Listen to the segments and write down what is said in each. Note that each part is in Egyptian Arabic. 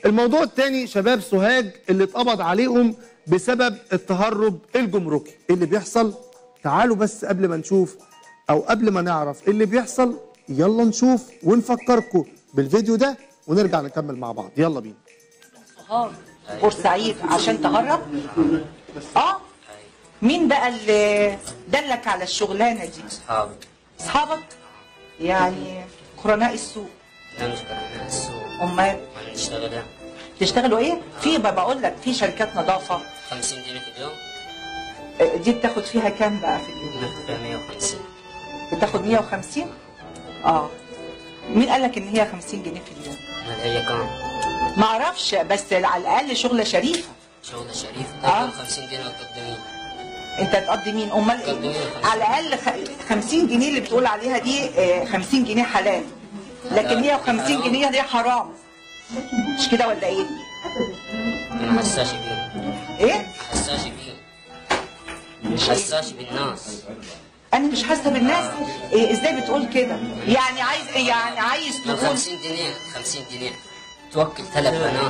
الموضوع الثاني شباب سوهاج اللي اتقبض عليهم بسبب التهرب الجمركي إيه اللي بيحصل تعالوا بس قبل ما نشوف او قبل ما نعرف إيه اللي بيحصل يلا نشوف ونفكركم بالفيديو ده ونرجع نكمل مع بعض يلا بينا سوهاج بورسعيد عشان تهرب اه مين بقى اللي دلك على الشغلانه دي أصحابي اصحابك يعني قرناء السوق لا مش قررنا السوق امال ما نشتغل يعني تشتغلوا ايه في بقى بقول لك في شركات نظافه 50 جنيه في اليوم آه، دي بتاخد فيها كام بقى في اليوم ناخد فيها 150 بتاخد 150 اه مين قال لك ان هي 50 جنيه في اليوم هل هي كام؟ ما اعرفش بس على الاقل شغله شريفه شغل شريف آه. آه. 50 جنيه وتقدمين انت تقضي مين امال تقضي ايه مين؟ على الاقل خ- 50 جنيه اللي بتقول عليها دي آه، 50 جنيه حلال لكن 150 جنيه دي حرام مش كده ولا ايه أنا حساش بيهم ايه حساش بيهم حساش بالناس انا مش حاسه بالناس إيه ازاي بتقول كده يعني عايز إيه يعني عايز من تقول 50 جنيه 50 جنيه توكل ثلاث بنات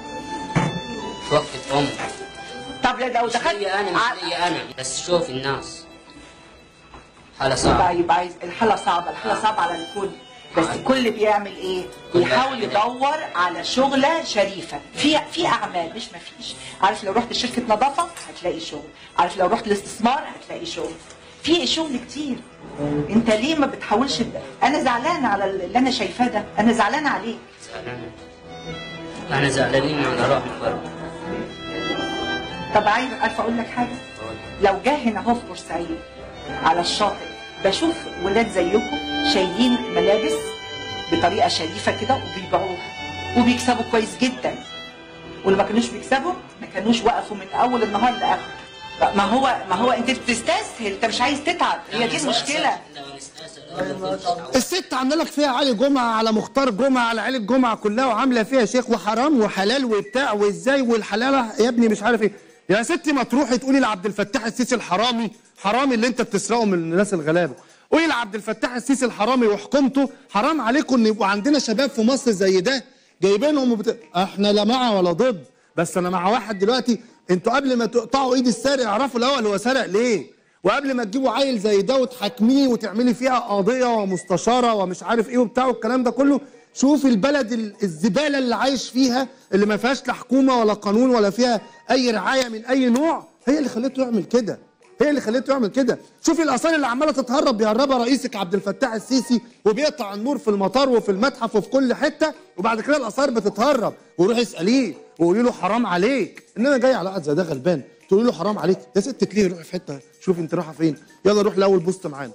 توكل أم طب لو مش دخلت لي أنا ع- مش لي أنا بس شوف الناس حالة صعبة طيب عايز الحالة صعبة الحالة صعبة على الكل بس الكل بيعمل ايه؟ بيحاول يدور على شغلة شريفة في في اعمال مش ما فيش عارف لو رحت شركة نظافة هتلاقي شغل عارف لو رحت الاستثمار هتلاقي شغل في شغل كتير انت ليه ما بتحاولش انا زعلانة على اللي انا شايفاه ده انا زعلانة عليك زعلان احنا زعلانين على روحنا برضه طب عايز عارفة اقول لك حاجة لو جه هنا اهو في بورسعيد على الشاطئ بشوف ولاد زيكم شايلين ملابس بطريقه شريفه كده وبيبيعوها وبيكسبوا كويس جدا واللي ما كانوش بيكسبوا ما كانوش وقفوا من اول النهار لاخره ما هو ما هو انت بتستسهل انت مش عايز تتعب هي دي المشكله لو نستأسل الست عامله لك فيها علي جمعه على مختار جمعه على عيله جمعه كلها وعامله فيها شيخ وحرام وحلال وبتاع وازاي والحلاله يا ابني مش عارف ايه يا ستي ما تروحي تقولي لعبد الفتاح السيسي الحرامي حرامي اللي انت بتسرقه من الناس الغلابه قولي لعبد الفتاح السيسي الحرامي وحكومته حرام عليكم ان يبقوا عندنا شباب في مصر زي ده جايبينهم وبت... احنا لا مع ولا ضد بس انا مع واحد دلوقتي انتوا قبل ما تقطعوا ايد السارق اعرفوا الاول هو سرق ليه وقبل ما تجيبوا عيل زي ده وتحاكميه وتعملي فيها قضيه ومستشاره ومش عارف ايه وبتاع والكلام ده كله شوف البلد ال- الزباله اللي عايش فيها اللي ما فيهاش لا حكومه ولا قانون ولا فيها اي رعايه من اي نوع هي اللي خليته يعمل كده هي اللي خليته يعمل كده شوفي الاثار اللي عماله تتهرب بيهربها رئيسك عبد الفتاح السيسي وبيقطع النور في المطار وفي المتحف وفي كل حته وبعد كده الاثار بتتهرب وروحي اساليه وقولي له حرام عليك ان انا جاي على قد زي ده غلبان تقولي له حرام عليك يا ست تليه روحي في حته شوفي انت رايحه فين يلا روح لاول بوست معانا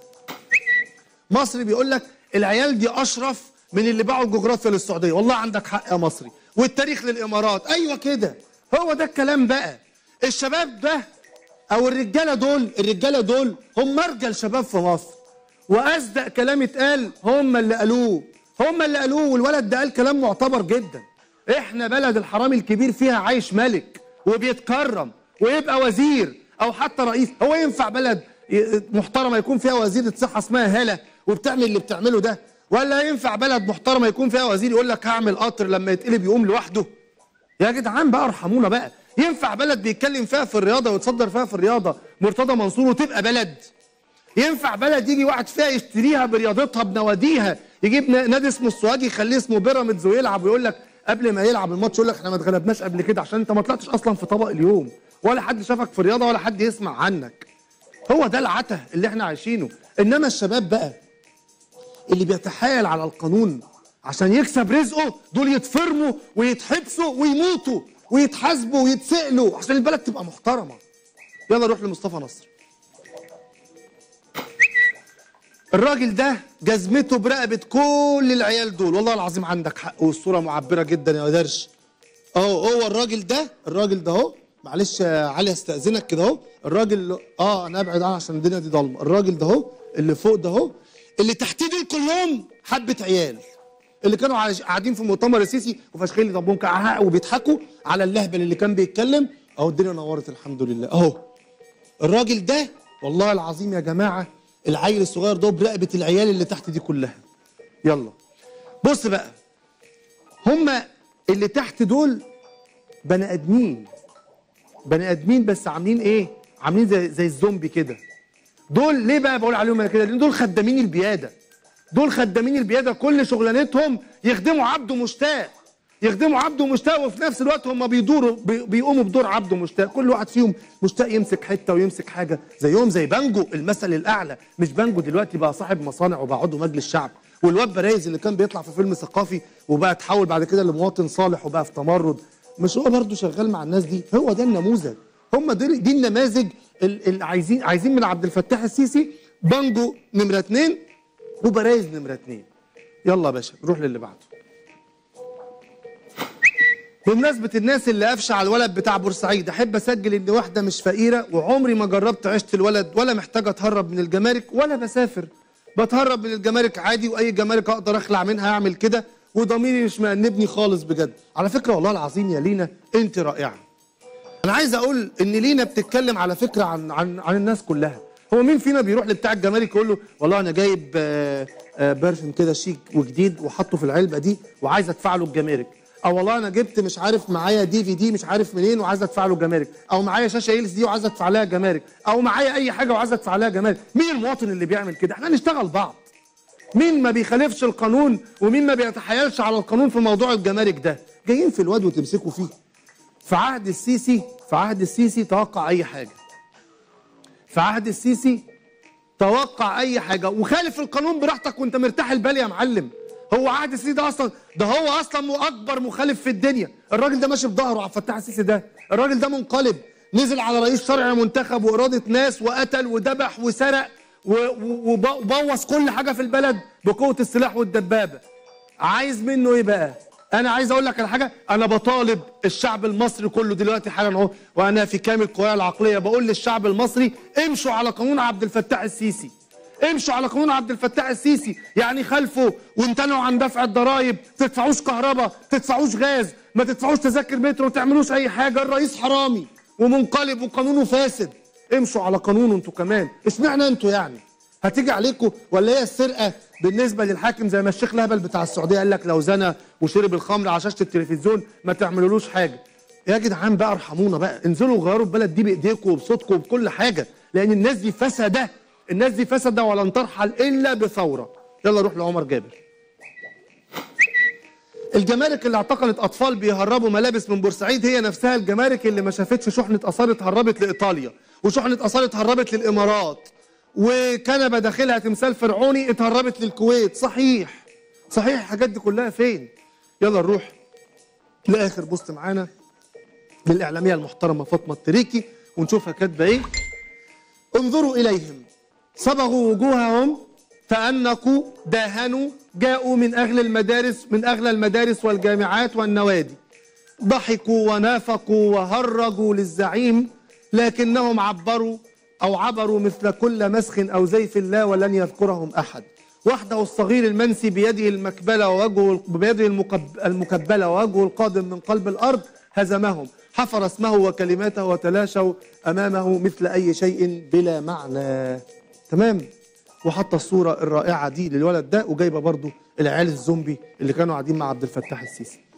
مصري بيقول لك العيال دي اشرف من اللي باعوا الجغرافيا للسعوديه والله عندك حق يا مصري والتاريخ للامارات ايوه كده هو ده الكلام بقى الشباب ده او الرجاله دول الرجاله دول هم مرجل شباب في مصر واصدق كلام اتقال هم اللي قالوه هم اللي قالوه والولد ده قال كلام معتبر جدا احنا بلد الحرامي الكبير فيها عايش ملك وبيتكرم ويبقى وزير او حتى رئيس هو ينفع بلد ي- محترمه يكون فيها وزيره صحه اسمها هاله وبتعمل اللي بتعمله ده ولا ينفع بلد محترمه يكون فيها وزير يقول لك هعمل قطر لما يتقلب يقوم لوحده يا جدعان بقى ارحمونا بقى ينفع بلد بيتكلم فيها في الرياضه ويتصدر فيها في الرياضه مرتضى منصور وتبقى بلد ينفع بلد يجي واحد فيها يشتريها برياضتها بنواديها يجيب نا- نادي اسمه السوادي يخليه اسمه بيراميدز ويلعب ويقول لك قبل ما يلعب الماتش يقول لك احنا ما اتغلبناش قبل كده عشان انت ما طلعتش اصلا في طبق اليوم ولا حد شافك في الرياضه ولا حد يسمع عنك هو ده العته اللي احنا عايشينه انما الشباب بقى اللي بيتحايل على القانون عشان يكسب رزقه دول يتفرموا ويتحبسوا ويموتوا ويتحاسبوا ويتسألوا عشان البلد تبقى محترمه يلا نروح لمصطفى نصر الراجل ده جزمته برقبة كل العيال دول والله العظيم عندك حق والصورة معبرة جدا يا درش اهو هو الراجل ده الراجل ده اهو معلش يا علي استأذنك كده اهو الراجل اللي- اه انا ابعد عنه عشان الدنيا دي ضلمه الراجل ده اهو اللي فوق ده اهو اللي تحتيه دول كلهم حبة عيال اللي كانوا عايش- قاعدين في مؤتمر السيسي وفاشخين لي ضبهم كعهاء وبيضحكوا على اللهبل اللي كان بيتكلم اهو الدنيا نورت الحمد لله اهو الراجل ده والله العظيم يا جماعه العيل الصغير ده برقبه العيال اللي تحت دي كلها يلا بص بقى هما اللي تحت دول بني ادمين بني ادمين بس عاملين ايه عاملين زي زي الزومبي كده دول ليه بقى بقول عليهم أنا كده لان دول خدامين البياده دول خدامين البياده كل شغلانتهم يخدموا عبده مشتاق يخدموا عبده مشتاق وفي نفس الوقت هم بيدوروا بي- بيقوموا بدور عبده مشتاق كل واحد فيهم مشتاق يمسك حته ويمسك حاجه زيهم زي بانجو المثل الاعلى مش بانجو دلوقتي بقى صاحب مصانع وبقى عضو مجلس شعب والواد برايز اللي كان بيطلع في فيلم ثقافي وبقى تحول بعد كده لمواطن صالح وبقى في تمرد مش هو برضه شغال مع الناس دي هو ده النموذج هم دي, دي النماذج اللي عايزين عايزين من عبد الفتاح السيسي بانجو نمره اتنين وبرايز نمره اتنين يلا يا باشا نروح للي بعده بمناسبة الناس اللي قافشة على الولد بتاع بورسعيد أحب أسجل إن واحدة مش فقيرة وعمري ما جربت عيشة الولد ولا محتاجة أتهرب من الجمارك ولا بسافر بتهرب من الجمارك عادي وأي جمارك أقدر أخلع منها أعمل كده وضميري مش مأنبني خالص بجد على فكرة والله العظيم يا لينا أنت رائعة انا عايز اقول ان لينا بتتكلم على فكره عن عن عن الناس كلها هو مين فينا بيروح لبتاع الجمارك يقول له والله انا جايب آه، آه، برفن كده شيك وجديد وحطه في العلبه دي وعايز ادفع له الجمارك او والله انا جبت مش عارف معايا دي في دي مش عارف منين وعايز ادفع له جمارك او معايا شاشه ال دي وعايز ادفع لها جمارك او معايا اي حاجه وعايز ادفع لها جمارك مين المواطن اللي بيعمل كده احنا نشتغل بعض مين ما بيخالفش القانون ومين ما بيتحايلش على القانون في موضوع الجمارك ده جايين في الواد وتمسكوا فيه في عهد السيسي في عهد السيسي توقع اي حاجه في عهد السيسي توقع اي حاجه وخالف القانون براحتك وانت مرتاح البال يا معلم هو عهد السيسي ده اصلا ده هو اصلا مو- اكبر مخالف في الدنيا الراجل ده ماشي بظهره عبد الفتاح السيسي ده الراجل ده منقلب نزل على رئيس شرعي منتخب واراده ناس وقتل وذبح وسرق و- و- وب- وبوظ كل حاجه في البلد بقوه السلاح والدبابه عايز منه ايه بقى انا عايز اقول لك على حاجه انا بطالب الشعب المصري كله دلوقتي حالا اهو وانا في كامل قوايا العقليه بقول للشعب المصري امشوا على قانون عبد الفتاح السيسي امشوا على قانون عبد الفتاح السيسي يعني خالفوا وامتنعوا عن دفع الضرائب تدفعوش كهرباء تدفعوش غاز ما تدفعوش تذاكر مترو ما تعملوش اي حاجه الرئيس حرامي ومنقلب وقانونه فاسد امشوا على قانونه انتوا كمان اشمعنى انتوا يعني هتيجي عليكم ولا هي السرقه بالنسبه للحاكم زي ما الشيخ لهبل بتاع السعوديه قال لك لو زنى وشرب الخمر على شاشه التلفزيون ما تعملولوش حاجه يا جدعان بقى ارحمونا بقى انزلوا وغيروا البلد دي بايديكم وبصوتكم وبكل حاجه لان الناس دي فسده الناس دي فسده ولن ترحل الا بثوره يلا روح لعمر جابر الجمارك اللي اعتقلت اطفال بيهربوا ملابس من بورسعيد هي نفسها الجمارك اللي ما شافتش شحنه اثار اتهربت لايطاليا وشحنه اثار اتهربت للامارات وكنبه داخلها تمثال فرعوني اتهربت للكويت صحيح صحيح الحاجات دي كلها فين يلا نروح لاخر بوست معانا للاعلاميه المحترمه فاطمه التريكي ونشوفها كاتبه ايه انظروا اليهم صبغوا وجوههم تأنقوا داهنوا جاءوا من أغلى المدارس من أغلى المدارس والجامعات والنوادي ضحكوا ونافقوا وهرجوا للزعيم لكنهم عبروا أو عبروا مثل كل مسخ أو زيف لا ولن يذكرهم أحد وحده الصغير المنسي بيده المكبلة ووجهه بيده المكب المكبلة ووجهه القادم من قلب الأرض هزمهم حفر اسمه وكلماته وتلاشوا أمامه مثل أي شيء بلا معنى تمام وحط الصورة الرائعة دي للولد ده وجايبة برضو العيال الزومبي اللي كانوا قاعدين مع عبد الفتاح السيسي